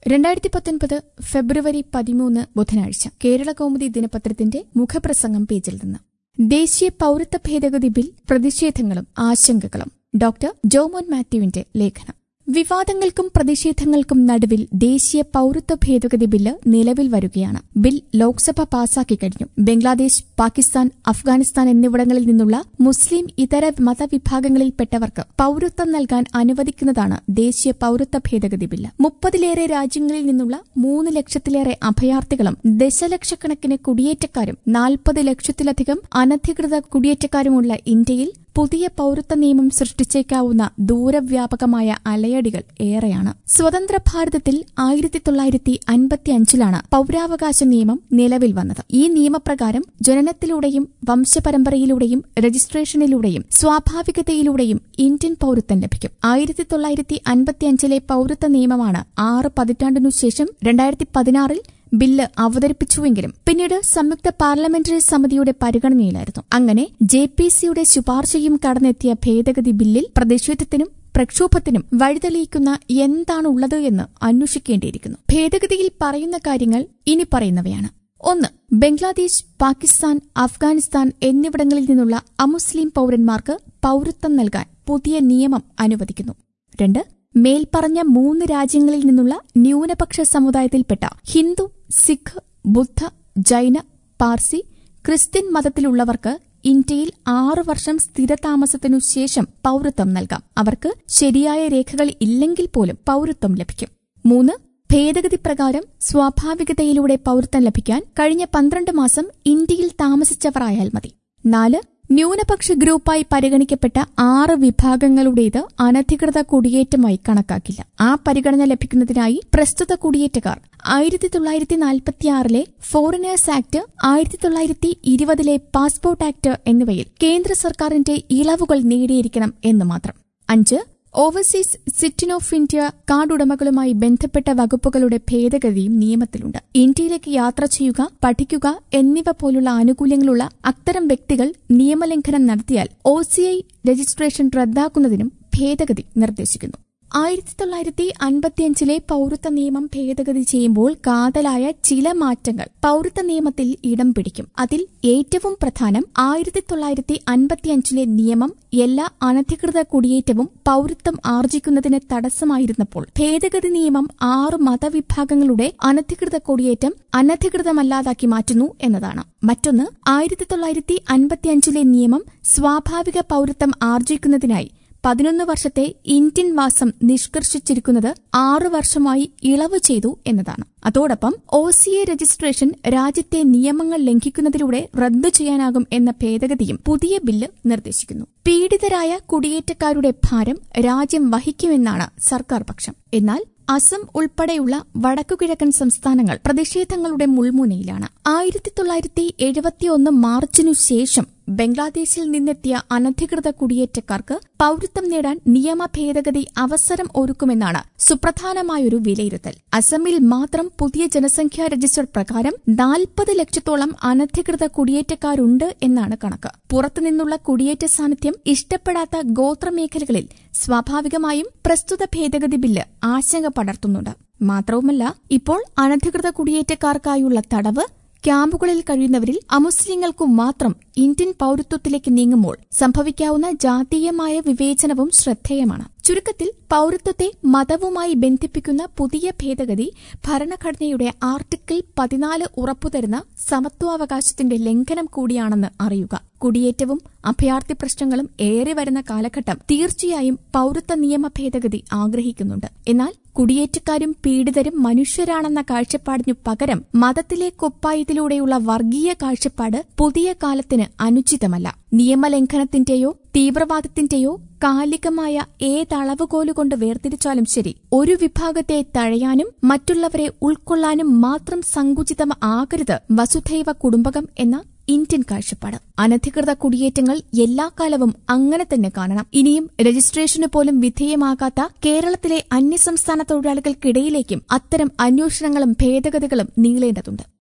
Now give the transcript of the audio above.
രണ്ടായിരത്തി പത്തൊൻപത് ഫെബ്രുവരി പതിമൂന്ന് ബുധനാഴ്ച കേരള കൗമുദി ദിനപത്രത്തിന്റെ മുഖപ്രസംഗം പേജിൽ നിന്ന് ദേശീയ പൌരത്വ ഭേദഗതി ബിൽ പ്രതിഷേധങ്ങളും ആശങ്കകളും ഡോക്ടർ ജോമോൻ മാത്യുവിന്റെ ലേഖനം വിവാദങ്ങൾക്കും പ്രതിഷേധങ്ങൾക്കും നടുവിൽ ദേശീയ പൌരത്വ ഭേദഗതി ബില്ല് നിലവിൽ വരികയാണ് ബിൽ ലോക്സഭ പാസാക്കി കഴിഞ്ഞു ബംഗ്ലാദേശ് പാകിസ്ഥാൻ അഫ്ഗാനിസ്ഥാൻ എന്നിവിടങ്ങളിൽ നിന്നുള്ള മുസ്ലിം ഇതര മതവിഭാഗങ്ങളിൽപ്പെട്ടവർക്ക് പൌരത്വം നൽകാൻ അനുവദിക്കുന്നതാണ് ദേശീയ പൌരത്വ ഭേദഗതി ബില്ല് മുപ്പതിലേറെ രാജ്യങ്ങളിൽ നിന്നുള്ള മൂന്ന് ലക്ഷത്തിലേറെ അഭയാർത്ഥികളും ദശലക്ഷക്കണക്കിന് കുടിയേറ്റക്കാരും നാൽപ്പത് ലക്ഷത്തിലധികം അനധികൃത കുടിയേറ്റക്കാരുമുള്ള ഇന്ത്യയിൽ പുതിയ പൌരത്വ നിയമം സൃഷ്ടിച്ചേക്കാവുന്ന ദൂരവ്യാപകമായ അലയടികൾ ഏറെയാണ് സ്വതന്ത്ര ഭാരതത്തിൽ ആയിരത്തി തൊള്ളായിരത്തി അൻപത്തിയഞ്ചിലാണ് പൌരാവകാശ നിയമം നിലവിൽ വന്നത് ഈ നിയമപ്രകാരം ജനനത്തിലൂടെയും വംശപരമ്പരയിലൂടെയും രജിസ്ട്രേഷനിലൂടെയും സ്വാഭാവികതയിലൂടെയും ഇന്ത്യൻ പൌരത്വം ലഭിക്കും ആയിരത്തി തൊള്ളായിരത്തി അൻപത്തിയഞ്ചിലെ പൌരത്വ നിയമമാണ് ആറ് പതിറ്റാണ്ടിനു ശേഷം രണ്ടായിരത്തി പതിനാറിൽ ബില്ല് അവതരിപ്പിച്ചുവെങ്കിലും പിന്നീട് സംയുക്ത പാർലമെന്ററി സമിതിയുടെ പരിഗണനയിലായിരുന്നു അങ്ങനെ ജെ പി സിയുടെ ശുപാർശയും കടന്നെത്തിയ ഭേദഗതി ബില്ലിൽ പ്രതിഷേധത്തിനും പ്രക്ഷോഭത്തിനും വഴിതെളിയിക്കുന്ന എന്താണുള്ളത് എന്ന് അന്വേഷിക്കേണ്ടിയിരിക്കുന്നു ഭേദഗതിയിൽ പറയുന്ന കാര്യങ്ങൾ ഇനി പറയുന്നവയാണ് ഒന്ന് ബംഗ്ലാദേശ് പാകിസ്ഥാൻ അഫ്ഗാനിസ്ഥാൻ എന്നിവിടങ്ങളിൽ നിന്നുള്ള അമുസ്ലിം പൌരന്മാർക്ക് പൌരത്വം നൽകാൻ പുതിയ നിയമം അനുവദിക്കുന്നു രണ്ട് മേൽപ്പറഞ്ഞ മൂന്ന് രാജ്യങ്ങളിൽ നിന്നുള്ള ന്യൂനപക്ഷ സമുദായത്തിൽപ്പെട്ട ഹിന്ദു സിഖ് ബുദ്ധ ജൈന പാർസി ക്രിസ്ത്യൻ മതത്തിലുള്ളവർക്ക് ഇന്ത്യയിൽ ആറു വർഷം സ്ഥിരതാമസത്തിനു ശേഷം പൌരത്വം നൽകാം അവർക്ക് ശരിയായ രേഖകൾ ഇല്ലെങ്കിൽ പോലും പൌരത്വം ലഭിക്കും മൂന്ന് ഭേദഗതി പ്രകാരം സ്വാഭാവികതയിലൂടെ പൌരത്വം ലഭിക്കാൻ കഴിഞ്ഞ പന്ത്രണ്ട് മാസം ഇന്ത്യയിൽ താമസിച്ചവരായാൽ മതി നാല് ന്യൂനപക്ഷ ഗ്രൂപ്പായി പരിഗണിക്കപ്പെട്ട ആറ് വിഭാഗങ്ങളുടേത് അനധികൃത കുടിയേറ്റമായി കണക്കാക്കില്ല ആ പരിഗണന ലഭിക്കുന്നതിനായി പ്രസ്തുത കുടിയേറ്റക്കാർ ആയിരത്തി തൊള്ളായിരത്തി നാൽപ്പത്തിയാറിലെ ഫോറിനേഴ്സ് ആക്ട് ആയിരത്തി തൊള്ളായിരത്തി ഇരുപതിലെ പാസ്പോർട്ട് ആക്ട് എന്നിവയിൽ കേന്ദ്ര സർക്കാരിന്റെ ഇളവുകൾ നേടിയിരിക്കണം എന്ന് മാത്രം അഞ്ച് overseas citizen of India card ഉടമകളുമായി ബന്ധപ്പെട്ട വകുപ്പുകളുടെ ഭേദഗതിയും നിയമത്തിലുണ്ട് ഇന്ത്യയിലേക്ക് യാത്ര ചെയ്യുക പഠിക്കുക എന്നിവ പോലുള്ള ആനുകൂല്യങ്ങളുള്ള അത്തരം വ്യക്തികൾ നിയമലംഘനം നടത്തിയാൽ ഒ രജിസ്ട്രേഷൻ റദ്ദാക്കുന്നതിനും ഭേദഗതി നിർദ്ദേശിക്കുന്നു ആയിരത്തി തൊള്ളായിരത്തി അൻപത്തിയഞ്ചിലെ പൌരത്വ നിയമം ഭേദഗതി ചെയ്യുമ്പോൾ കാതലായ ചില മാറ്റങ്ങൾ പൌരത്വ നിയമത്തിൽ ഇടം പിടിക്കും അതിൽ ഏറ്റവും പ്രധാനം ആയിരത്തി തൊള്ളായിരത്തി അൻപത്തിയഞ്ചിലെ നിയമം എല്ലാ അനധികൃത കുടിയേറ്റവും പൌരത്വം ആർജിക്കുന്നതിന് തടസ്സമായിരുന്നപ്പോൾ ഭേദഗതി നിയമം ആറ് മതവിഭാഗങ്ങളുടെ അനധികൃത കുടിയേറ്റം അനധികൃതമല്ലാതാക്കി മാറ്റുന്നു എന്നതാണ് മറ്റൊന്ന് ആയിരത്തി തൊള്ളായിരത്തി അൻപത്തിയഞ്ചിലെ നിയമം സ്വാഭാവിക പൌരത്വം ആർജിക്കുന്നതിനായി പതിനൊന്ന് വർഷത്തെ ഇന്ത്യൻ വാസം നിഷ്കർഷിച്ചിരിക്കുന്നത് ആറു വർഷമായി ഇളവ് ചെയ്തു എന്നതാണ് അതോടൊപ്പം ഒ സി എ രജിസ്ട്രേഷൻ രാജ്യത്തെ നിയമങ്ങൾ ലംഘിക്കുന്നതിലൂടെ റദ്ദു ചെയ്യാനാകും എന്ന ഭേദഗതിയും പുതിയ ബില്ല് നിർദ്ദേശിക്കുന്നു പീഡിതരായ കുടിയേറ്റക്കാരുടെ ഭാരം രാജ്യം വഹിക്കുമെന്നാണ് സർക്കാർ പക്ഷം എന്നാൽ അസം ഉൾപ്പെടെയുള്ള വടക്കുകിഴക്കൻ സംസ്ഥാനങ്ങൾ പ്രതിഷേധങ്ങളുടെ മുൾമുനയിലാണ് ആയിരത്തി തൊള്ളായിരത്തി എഴുപത്തിയൊന്ന് മാർച്ചിനു ശേഷം ബംഗ്ലാദേശിൽ നിന്നെത്തിയ അനധികൃത കുടിയേറ്റക്കാർക്ക് പൌരത്വം നേടാൻ നിയമ ഭേദഗതി അവസരം ഒരുക്കുമെന്നാണ് സുപ്രധാനമായൊരു വിലയിരുത്തൽ അസമിൽ മാത്രം പുതിയ ജനസംഖ്യാ രജിസ്റ്റർ പ്രകാരം നാൽപ്പത് ലക്ഷത്തോളം അനധികൃത കുടിയേറ്റക്കാരുണ്ട് എന്നാണ് കണക്ക് പുറത്തുനിന്നുള്ള കുടിയേറ്റ സാന്നിധ്യം ഇഷ്ടപ്പെടാത്ത ഗോത്രമേഖലകളിൽ സ്വാഭാവികമായും പ്രസ്തുത ഭേദഗതി ബില്ല് ആശങ്ക പടർത്തുന്നുണ്ട് മാത്രവുമല്ല ഇപ്പോൾ അനധികൃത കുടിയേറ്റക്കാർക്കായുള്ള തടവ് ക്യാമ്പുകളിൽ കഴിയുന്നവരിൽ അമുസ്ലിങ്ങൾക്കു മാത്രം ഇന്ത്യൻ പൌരത്വത്തിലേക്ക് നീങ്ങുമ്പോൾ സംഭവിക്കാവുന്ന ജാതീയമായ വിവേചനവും ശ്രദ്ധേയമാണ് ചുരുക്കത്തിൽ പൌരത്വത്തെ മതവുമായി ബന്ധിപ്പിക്കുന്ന പുതിയ ഭേദഗതി ഭരണഘടനയുടെ ആർട്ടിക്കിൾ പതിനാല് ഉറപ്പുതരുന്ന സമത്വാവകാശത്തിന്റെ ലംഘനം കൂടിയാണെന്ന് അറിയുക കുടിയേറ്റവും അഭയാർത്ഥി പ്രശ്നങ്ങളും ഏറെ വരുന്ന കാലഘട്ടം തീർച്ചയായും പൌരത്വ നിയമ ഭേദഗതി ആഗ്രഹിക്കുന്നുണ്ട് എന്നാൽ കുടിയേറ്റക്കാരും പീഡിതരും മനുഷ്യരാണെന്ന കാഴ്ചപ്പാടിനു പകരം മതത്തിലെ കുപ്പായത്തിലൂടെയുള്ള വർഗീയ കാഴ്ചപ്പാട് പുതിയ കാലത്തിന് അനുചിതമല്ല നിയമലംഘനത്തിന്റെയോ തീവ്രവാദത്തിന്റെയോ കാലികമായ ഏതളവുകോലുകൊണ്ട് വേർതിരിച്ചാലും ശരി ഒരു വിഭാഗത്തെ തഴയാനും മറ്റുള്ളവരെ ഉൾക്കൊള്ളാനും മാത്രം സങ്കുചിതം ആകരുത് വസുധൈവ കുടുംബകം എന്ന ഇന്ത്യൻ കാഴ്ചപ്പാട് അനധികൃത കുടിയേറ്റങ്ങൾ എല്ലാ കാലവും അങ്ങനെ തന്നെ കാണണം ഇനിയും രജിസ്ട്രേഷന് പോലും വിധേയമാകാത്ത കേരളത്തിലെ അന്യസംസ്ഥാന തൊഴിലാളികൾക്കിടയിലേക്കും അത്തരം അന്വേഷണങ്ങളും ഭേദഗതികളും നീളേണ്ടതുണ്ട്